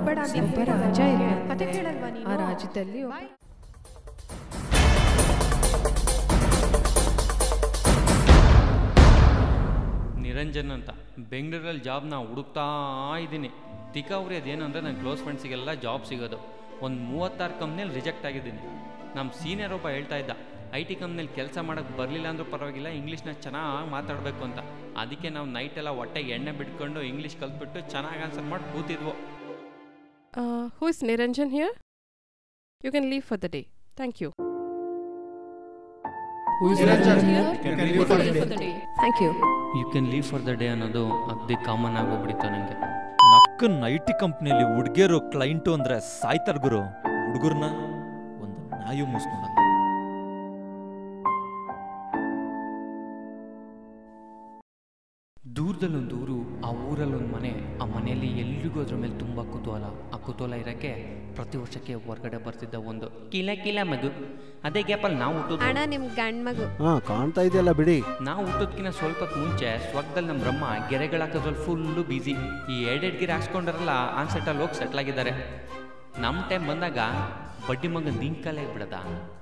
ಒಬ್ಬ ಒಬ್ಬ ರಾಜ ಇದೆ ಕತೆ ಕೇಳಲ್ವಾ ಆ ನೀನು ರಾಜ್ಯದಲ್ಲಿ ಒಬ್ಬ ನಿರಂಜನ್ ಅಂತ ಬೆಂಗಳೂರಲ್ಲಿ ಜಾಬ್ನ ಹುಡುಕ್ತಾ ಇದ್ದೀನಿ ತಿಕ್ಕ ಅವ್ರಿ ಅದೇನು ಅಂದರೆ ನನ್ನ ಕ್ಲೋಸ್ ಫ್ರೆಂಡ್ಸಿಗೆಲ್ಲ ಜಾಬ್ ಸಿಗೋದು ಒಂದು ಮೂವತ್ತಾರು ಕಂಪ್ನಿಯಲ್ಲಿ ರಿಜೆಕ್ಟ್ ಆಗಿದ್ದೀನಿ ನಮ್ಮ ಸೀನಿಯರ್ ಒಬ್ಬ ಹೇಳ್ತಾ ಇದ್ದ ಐ ಟಿ ಕಂಪ್ನಿಯಲ್ಲಿ ಕೆಲಸ ಮಾಡೋಕ್ಕೆ ಬರಲಿಲ್ಲ ಅಂದ್ರೂ ಪರವಾಗಿಲ್ಲ ಇಂಗ್ಲೀಷ್ನ ಚೆನ್ನಾಗಿ ಮಾತಾಡಬೇಕು ಅಂತ ಅದಕ್ಕೆ ನಾವು ನೈಟೆಲ್ಲ ಹೊಟ್ಟೆಗೆ ಎಣ್ಣೆ ಬಿಟ್ಕೊಂಡು ಇಂಗ್ಲೀಷ್ ಕಲ್ತ್ಬಿಟ್ಟು ಚೆನ್ನಾಗಿ ಆನ್ಸರ್ ಮಾಡಿ ಕೂತಿದ್ವು who is Niranjan here you can leave for the day thank you thank you you can leave for the day ಅನ್ನೋದು ಅಗ್ದಿ ಕಾಮನ್ ಆಗೋಗ್ಬಿಡಿತ್ತು ನನಗೆ ನಕ್ಕನ್ ಐ ಟಿ ಕಂಪ್ನಿಯಲ್ಲಿ ಹುಡುಗಿಯರು ಕ್ಲೈಂಟು ಅಂದ್ರೆ ಸಾಯ್ತಾರ್ ಗುರು ಹುಡುಗರ್ನ ಒಂದು ನಾಯು ಮುಸ್ಕೊಂಡಲ್ಲ ದೂರದಲ್ಲೊಂದು ಊರು ಆ ಊರಲ್ಲೊಂದು ಮನೆ ಆ ಮನೆಯಲ್ಲಿ ಎಲ್ರಿಗೂ ಅದ್ರ ಮೇಲೆ ತುಂಬ ಕುತೂಹಲ ಆ ಕುತೂಹಲ ಇರೋಕ್ಕೆ ಪ್ರತಿ ವರ್ಷಕ್ಕೆ ಹೊರಗಡೆ ಬರ್ತಿದ್ದ ಒಂದು ಕಿಲ ಕಿಲ ಮಗು ಅದೇ ಗ್ಯಾಪಲ್ಲಿ ನಾವು ಹುಟ್ಟೋದು ಅಣ್ಣ ನಿಮ್ ಗಂಡ್ ಮಗು ಹಾ ಕಾಣ್ತಾ ಇದೆಯಲ್ಲ ಬಿಡಿ ನಾವು ಹುಟ್ಟೋದ್ಕಿಂತ ಸ್ವಲ್ಪ ಹೊತ್ತು ಮುಂಚೆ ಸ್ವರ್ಗದಲ್ಲಿ ನಮ್ಮ ಬ್ರಹ್ಮ ಗೆರೆಗಳು ಹಾಕೋದ್ರಲ್ಲಿ ಫುಲ್ಲು ಬ್ಯುಸಿ ಈ ಎರಡೆರಡು ಗಿರೆ ಹಾಕ್ಸ್ಕೊಂಡ್ರಲ್ಲ ಆನ್ ಸೆಟ್ಟಲ್ಲಿ ಹೋಗಿ ಸೆಟ್ಲ್ ಆಗಿದ್ದಾರೆ ನಮ್ಮ ಟೈಮ್ ಬಂದಾಗ ಬಡ್ಡಿ ಮಗ ನಿಂಕಲೇ ಬಿಡದ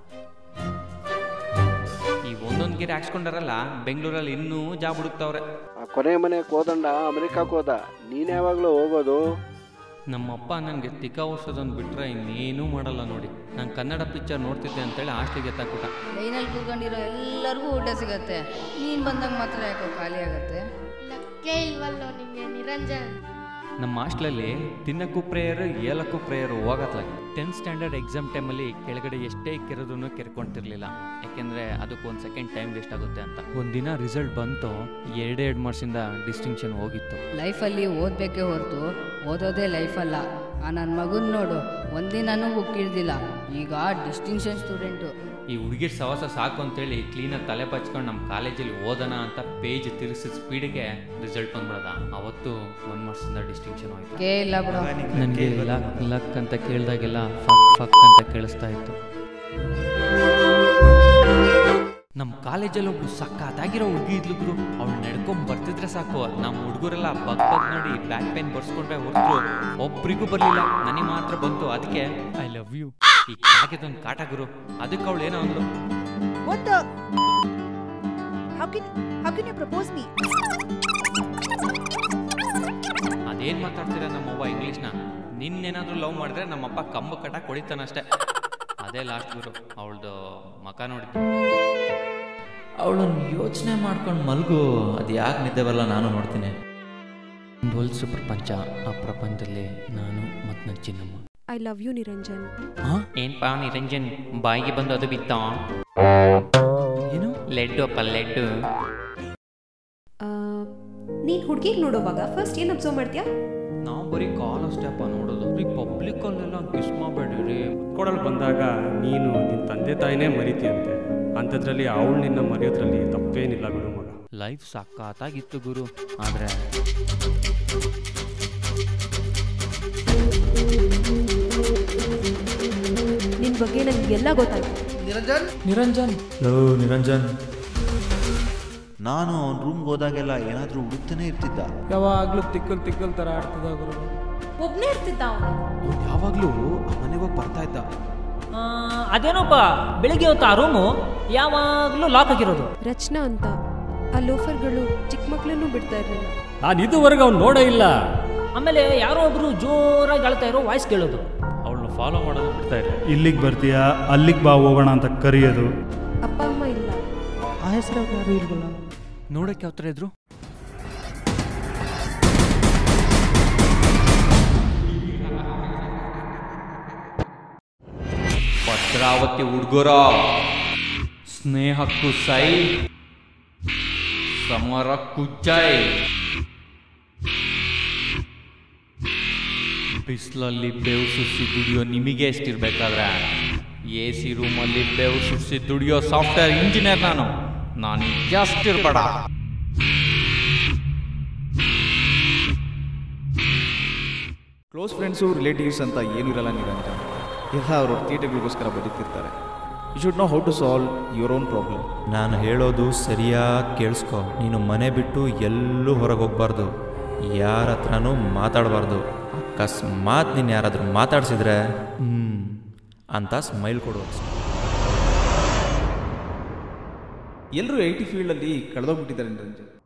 ಈ ಒಂದೊಂದು ಗಿರೆ ಹಾಕ್ಸ್ಕೊಂಡಾರಲ್ಲ ಬೆಂಗಳೂರಲ್ಲಿ ಇನ್ನೂ ಜಾಬ್ ಹುಡುಕ್ತವ್ರೆ ಆ ಕೊನೆ ಮನೆ ಕೋದಂಡ ಅಮೆರಿಕಕ್ಕೆ ಹೋದ ನೀನ್ ಯಾವಾಗ್ಲೂ ಹೋಗೋದು ನಮ್ಮಪ್ಪ ನನಗೆ ತಿಕ್ಕ ವರ್ಷದೊಂದು ಬಿಟ್ರೆ ಇನ್ನೇನೂ ಮಾಡಲ್ಲ ನೋಡಿ ನಾನು ಕನ್ನಡ ಪಿಕ್ಚರ್ ನೋಡ್ತಿದ್ದೆ ಅಂತೇಳಿ ಹಾಸ್ಟೆಲ್ಗೆ ಎತ್ತಾಕ್ಬಿಟ್ಟ ಲೈನಲ್ಲಿ ಕೂತ್ಕೊಂಡಿರೋ ಎಲ್ಲರಿಗೂ ಊಟ ಸಿಗತ್ತೆ ನೀನು ಬಂದಾಗ ಮಾತ್ರ ಯಾಕೋ ಖಾಲಿ ಆಗತ್ತೆ ಲಕ್ಕೆ ಇಲ್ವಲ್ಲೋ ನಿಂಗೆ ನಿರಂಜನ್ ನಮ್ಮ ಹಾಸ್ಟ್ಲಲ್ಲಿ ತಿನ್ನಕ್ಕೂ ಪ್ರೇಯರ್ ಏಲಕ್ಕೂ ಪ್ರೇಯರ್ ಹೋಗತ್ಲಾಗ ಟೆಂತ್ ಸ್ಟ್ಯಾಂಡರ್ಡ್ ಎಕ್ಸಾಮ್ ಟೈಮಲ್ಲಿ ಕೆಳಗಡೆ ಎಷ್ಟೇ ಕೆರೆದ್ರೂ ಕೆರ್ಕೊಂತಿರ್ಲಿಲ್ಲ ಯಾಕೆಂದರೆ ಅದಕ್ಕೆ ಒಂದು ಸೆಕೆಂಡ್ ಟೈಮ್ ವೇಸ್ಟ್ ಆಗುತ್ತೆ ಅಂತ ಒಂದಿನ ರಿಸಲ್ಟ್ ಬಂತು ಎರಡೇ ಎರಡು ಮಾರ್ಕ್ಸಿಂದ ಡಿಸ್ಟಿಂಕ್ಷನ್ ಹೋಗಿತ್ತು ಲೈಫಲ್ಲಿ ಓದಬೇಕೇ ಹೊರತು ಓದೋದೇ ಲೈಫಲ್ಲ ಆ ನನ್ನ ಮಗನ ನೋಡು ಒಂದಿನನೂ ಬುಕ್ ಹಿಡ್ದಿಲ್ಲ ಈಗ ಡಿಸ್ಟಿಂಕ್ಷನ್ ಸ್ಟೂಡೆಂಟು ಈ ಹುಡುಗಿರ್ ಸವಾಸ ಸಾಕು ಅಂತೇಳಿ ಕ್ಲೀನಾಗಿ ತಲೆ ಬಚ್ಕೊಂಡು ನಮ್ಮ ಕಾಲೇಜಲ್ಲಿ ಓದೋಣ ಅಂತ ಪೇಜ್ ತಿರ್ಸಿದ ಸ್ಪೀಡಿಗೆ ರಿಸಲ್ಟ್ ಬಂದ್ಬಿಡದ ಅವತ್ತು ಒಂದು ಮಾರ್ಕ್ಸಿಂದ ಡಿಸ್ಟಿಂಕ್ಷನ್ ಹೋಯ್ತು ಕೇ ಇಲ್ಲ ಬಿಡು ನನಗೆ ಲಕ್ ಲಕ್ ಅಂತ ಕೇಳಿದಾಗೆಲ್ಲ ಫಕ್ ಫಕ್ ಅಂತ ಕೇಳಿಸ್ತಾ ಇತ್ತು ನಮ್ಮ ಕಾಲೇಜಲ್ಲಿ ಒಬ್ಳು ಸಕ್ಕತ್ತಾಗಿರೋ ಹುಡುಗಿ ಇದ್ಲು ಗುರು ಅವಳು ನಡ್ಕೊಂಡ್ ಬರ್ತಿದ್ರೆ ಸಾಕು ನಮ್ಮ ಹುಡುಗರೆಲ್ಲ ಬಗ್ ಬಗ್ ನೋಡಿ ಬ್ಯಾಕ್ ಪೇನ್ ಬರ್ಸ್ಕೊಂಡ್ರೆ ಹೊರತು ಒಬ್ರಿಗೂ ಬರಲಿಲ್ಲ ನನಗೆ ಮಾತ್ರ ಬಂತು ಅದಕ್ಕೆ ಐ ಲವ್ ಯು ಈ ಕಾಗೆದೊಂದು ಕಾಟ ಗುರು ಅದಕ್ಕೆ ಅವಳು ಏನೋ ಅಂದ್ಲು What the? How can how can you propose me? ಅದೇನು ಮಾತಾಡ್ತೀರಾ ನಮ್ಮವ್ವ ಇಂಗ್ಲೀಷ್ನ ನಿನ್ನೇನಾದ್ರೂ ಲವ್ ಮಾಡಿದ್ರೆ ನಮ್ಮಪ್ಪ ಕಂಬ ಕಟ್ಟ ಕೊಡಿತಾನಷ್ಟೇ ಅದೇ ಲಾಸ್ಟ್ ಗುರು ಅವಳದು ಮಕ ನೋಡಿದ್ದು ಅವಳನ್ನು ಯೋಚನೆ ಮಾಡ್ಕೊಂಡು ಮಲ್ಗು ಅದು ಯಾಕೆ ನಿದ್ದೆ ಬರಲ್ಲ ನಾನು ನೋಡ್ತೀನಿ ಒಂದು ಹೊಲ್ಸು ಪ್ರಪಂಚ ಆ ಪ್ರಪಂಚದಲ್ಲಿ ನಾನು ಮತ್ತು ನನ್ನ ಚಿನ್ನಮ್ಮ ಐ ಲವ್ ಯು ನಿರಂಜನ್ ಏನ್ಪಾ ನಿರಂಜನ್ ಬಾಯಿಗೆ ಬಂದು ಅದು ಬಿತ್ತ ಏನು ಲೆಡ್ಡು ಅಪ್ಪ ಲೆಡ್ಡು ನೀನ್ ಹುಡುಗಿಗೆ ನೋಡುವಾಗ ಫಸ್ಟ್ ಏನ್ ಅಬ್ಸರ್ವ್ ಮಾಡ್ತೀಯಾ ನಾವು ಬರೀ ಕಾಲ್ ಅಷ್ಟೇ ಅಪ್ಪ ನೋಡೋದು ರೀ ಪಬ್ಲಿಕಲ್ಲೆಲ್ಲ ಕಿಸ್ ಮಾಡಬೇಡ್ರಿ ಕೊಡಲು ಬಂದಾಗ ನೀನು ನಿನ್ನ ತಂದೆ ತಾಯಿನೇ ಮರಿತೀಯಂತೆ ಅಂಥದ್ರಲ್ಲಿ ಅವಳು ನಿನ್ನ ಮರೆಯೋದ್ರಲ್ಲಿ ತಪ್ಪೇನಿಲ್ಲ ಬಿಡು ಮಗ ಲೈಫ್ ಸಖತ್ತಾಗಿತ್ತು ಗುರು ಆದರೆ ನಿನ್ ಬಗ್ಗೆ ನನ್ಗೆ ಎಲ್ಲ ಗೊತ್ತಾಯ್ತು ನಿರಂಜನ್ ಲೋ ನಿರಂಜನ್ ನಾನು ಅವ್ನ ರೂಮ್ಗೆ ಹೋದಾಗೆಲ್ಲ ಏನಾದರೂ ಹುಡುಕ್ತಾನೆ ಇರ್ತಿದ್ದ ಯಾವಾಗ್ಲೂ ತಿಕ್ಕಲ್ ತಿಕ್ಕಲ್ ತರ ಆಡ್ತದ ಗುರು ಒಬ್ನೇ ಇರ್ತಿದ್ದ ಅವನು ಅವ್ನು ಯಾವಾಗ್ಲೂ ಆ ಮನೆಗೆ ಹೋಗಿ ಬರ್ತಾ ಇದ್ದ ಅದೇನೋಪ್ಪ ಬೆಳಿಗ್ಗೆ ಹೊತ್ತು ಆ ರೂಮು ಯಾವಾಗಲೂ ಲಾಕ್ ಆಗಿರೋದು ರಚನಾ ಅಂತ ಆ ಲೋಫರ್ಗಳು ಚಿಕ್ಕ ಮಕ್ಳನ್ನು ಬಿಡ್ತಾ ಇರಲಿಲ್ಲ ನಾನು ಇದುವರೆಗೆ ಅವ್ನು ನೋಡೇ ಇಲ್ಲ ಆಮೇಲೆ ಯಾರೋ ಒಬ್ರು ಜೋರಾಗಿ ಅಳ್ತಾ ಇರೋ ವಾಯ್ಸ್ ಕೇಳೋದು ಅವಳನ್ನ ಫಾಲೋ ಮಾಡೋದು ಬಿಡ್ತಾ ಇಲ್ಲ ಇಲ್ಲಿಗೆ ಬರ್ತೀಯಾ ಅಲ್ಲಿಗೆ ಬಾ ಹೋಗೋಣ ಅಂತ ಕರೆಯೋದು ಅಪ್ಪ ಅಮ್ಮ ಇಲ್ಲ ಆ ಹೆಸರು ಯಾರು ಇಲ್ವಲ್ಲ ನೋಡಕ್ಕೆ ಯಾವ ಥರ ಇದ್ರು ಭದ್ರಾವತಿ ಹುಡುಗರ ಸ್ನೇಹಕ್ಕೂ ಸೈ ಸಮರಕ್ಕೂ ಜೈ ಬಿಸಿಲಲ್ಲಿ ಬೇವು ಸುರಿಸಿ ದುಡಿಯೋ ನಿಮಗೆ ಎಷ್ಟಿರ್ಬೇಕಾದ್ರೆ ಎ ಸಿ ರೂಮಲ್ಲಿ ಬೇವು ಸುರಿಸಿ ದುಡಿಯೋ ಸಾಫ್ಟ್ವೇರ್ ಇಂಜಿನಿಯರ್ ನಾನು ನಾನು ಜಾಸ್ತಿರ್ಬೇಡ ಕ್ಲೋಸ್ ಫ್ರೆಂಡ್ಸು ರಿಲೇಟಿವ್ಸ್ ಅಂತ ಏನೂ ಇರಲ್ಲ ನಿರಂಜನ್ ಎಲ್ಲ ಅವರು ತೀಟೆಗಳಿಗೋಸ್ಕರ ಬದುಕ್ತಿರ್ತಾರೆ you should know how to solve your own problem ನಾನು ಹೇಳೋದು ಸರಿಯಾಗಿ ಕೇಳಿಸ್ಕೊ ನೀನು ಮನೆ ಬಿಟ್ಟು ಎಲ್ಲೂ ಹೊರಗೆ ಹೋಗ್ಬಾರ್ದು ಯಾರ ಹತ್ರನೂ ಮಾತಾಡಬಾರ್ದು ಅಕಸ್ಮಾತ್ ನೀನು ಯಾರಾದರೂ ಮಾತಾಡ್ಸಿದ್ರೆ ಹ್ಞೂ ಅಂತ ಸ್ಮೈಲ್ ಕೊಡು ಅಷ್ಟೆ ಎಲ್ಲರೂ ಐ ಟಿ ಫೀಲ್ಡಲ್ಲಿ ಕಳೆದೋಗ್ಬಿಟ್ಟಿದ್ದಾರೆ ನಿರಂಜನ್